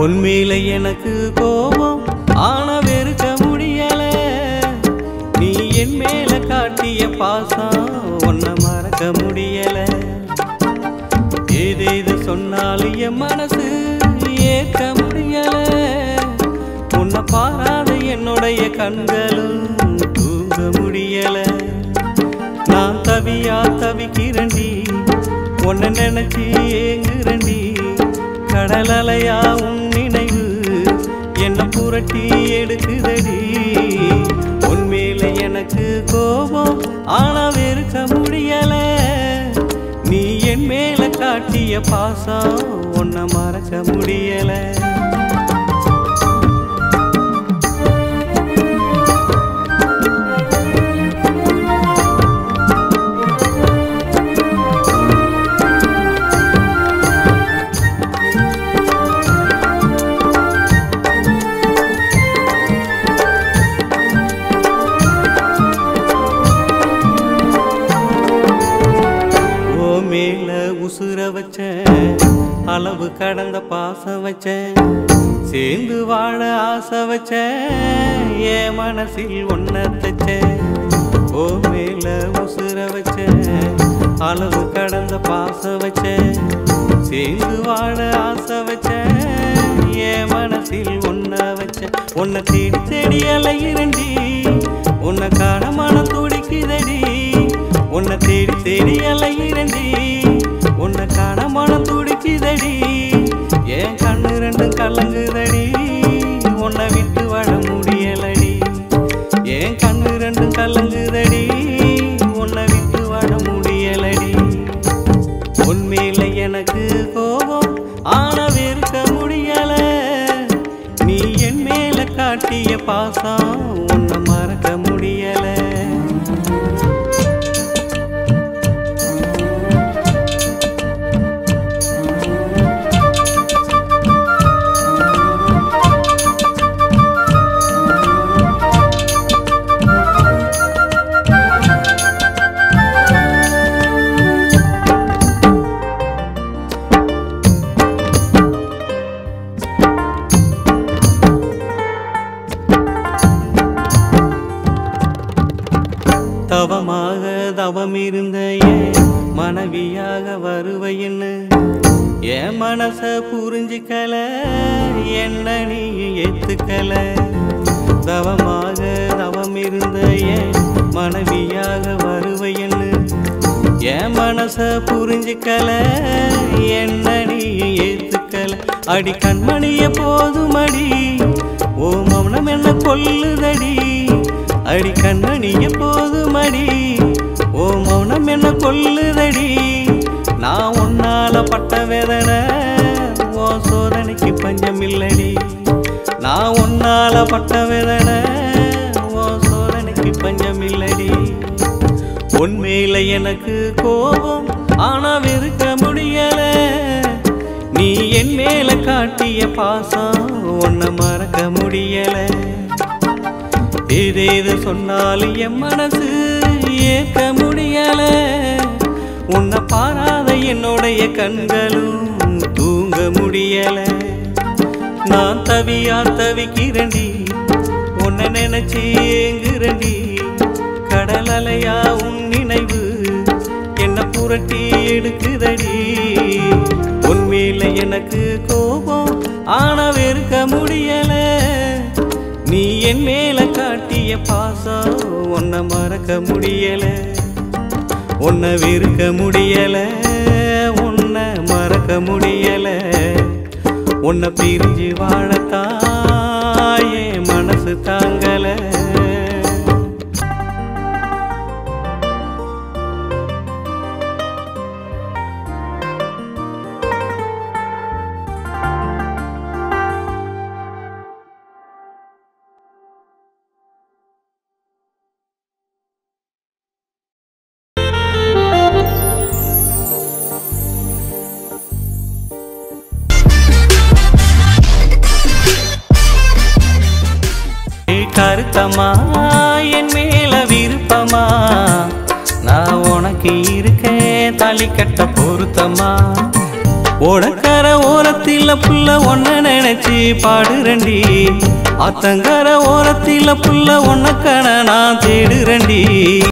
உண்மையில எனக்கு கோபம் ஆனா வெறுக்க முடியல நீ என் மேல காட்டிய பாசம் உன்னை மறக்க முடியல ஏதேது சொன்னாலும் என் மனசு ஏற்க முடியல உன்னை பாராத என்னுடைய கண்களும் தூங்க முடியல நான் தவியா தவிக்கிறண்டி உன்னை நினைச்சு ஏங்குறண்டி கடல் அலையா உன் நினைவு என்ன புரட்டி எடுக்குதடி உன்மேல எனக்கு கோபம் ஆனா வெறுக்க முடியல நீ என் மேல காட்டிய பாசம் உன்னை மறக்க முடியல ஓ மேல உசுர வச்சேன் அளவு கடந்த பாசம் வச்சேன் சேர்ந்து வாழ ஆசை வச்சேன் என் மனசில் ஒன்ன தச்சேன் ஓ மேல உசுர வச்சேன் அளவு கடந்த பாசம் வச்சேன் சேர்ந்து வாழ ஆசை வச்சேன் என் மனசில் ஒன்ன வச்சேன் உன்னை தேடி தேடி அலையிரண்டி உன்னை காண மனம் துடிக்குதடி உன்னை தேடி தேடி அலையிரண்டி உன்னை காண மனம் துடிக்குதடி என் கண்ணு ரெண்டும் கலங்குதடி உன்னை விட்டு வாழ முடியலடி என் கண்ணு ரெண்டும் கலங்குதடி உன்னை விட்டு வாழ முடியலடி உண்மையில எனக்கு கோபம் ஆனா வெறுக்க முடியல நீ என் மேல காட்டிய பாசம் உன்னை மறக்க முடியல தவமாக தவம் இருந்த என் மனைவியாக வருவைன்னு என் மனச புரிஞ்சுக்கல என்ன நீ ஏத்துக்கல தவமாக தவம் இருந்த என் மனைவியாக வருவைன்னு என் மனச புரிஞ்சுக்கல என்ன நீ ஏத்துக்கல அடி கண்மணிய போதுமடி ஓ மௌனம் என்ன கொல்லுதடி அடி கண்மணிய போதுமடி ஓ மௌனம் என்ன கொல்லுதடி நான் உன்னால பட்ட வேதனை ஓ சோதனைக்கு பஞ்சம் இல்லடி நான் உன்னால பட்ட வேதனை ஓ சோதனைக்கு பஞ்சம் இல்லடி உண்மையில எனக்கு கோபம் ஆனா வெறுக்க முடியல நீ என் மேல காட்டிய பாசம் உன்னை மறக்க முடியல ஏதேது சொன்னாலும் என் மனசு ஏற்க முடியல உன்னை பாராத என்னுடைய கண்களும் தூங்க முடியல நான் தவியா தவிக்கிறண்டி உன்னை நினைச்சு ஏங்குறண்டி கடல் அலையா உன் நினைவு என்ன புரட்டி எடுக்குதடி உண்மையில எனக்கு கோபம் ஆனா வெறுக்க முடியல நீ என் மேல காட்டிய பாசம் உன்னை மறக்க முடியல உன்னை வெறுக்க முடியல உன்னை மறக்க முடியல உன்னை பிரிஞ்சு வாழத்தாயே மனசு தாங்கல கருத்தமா என் மேல விருப்பமா நான் உனக்கு இருக்கேன் தாலி கட்ட பொருத்தமா ஓடக்கர ஓரத்தில புள்ள ஒன்ன நினைச்சு பாடுறண்டி ஆத்தங்கர ஓரத்தில புள்ள ஒன்ன கண நான் தேடுறண்டி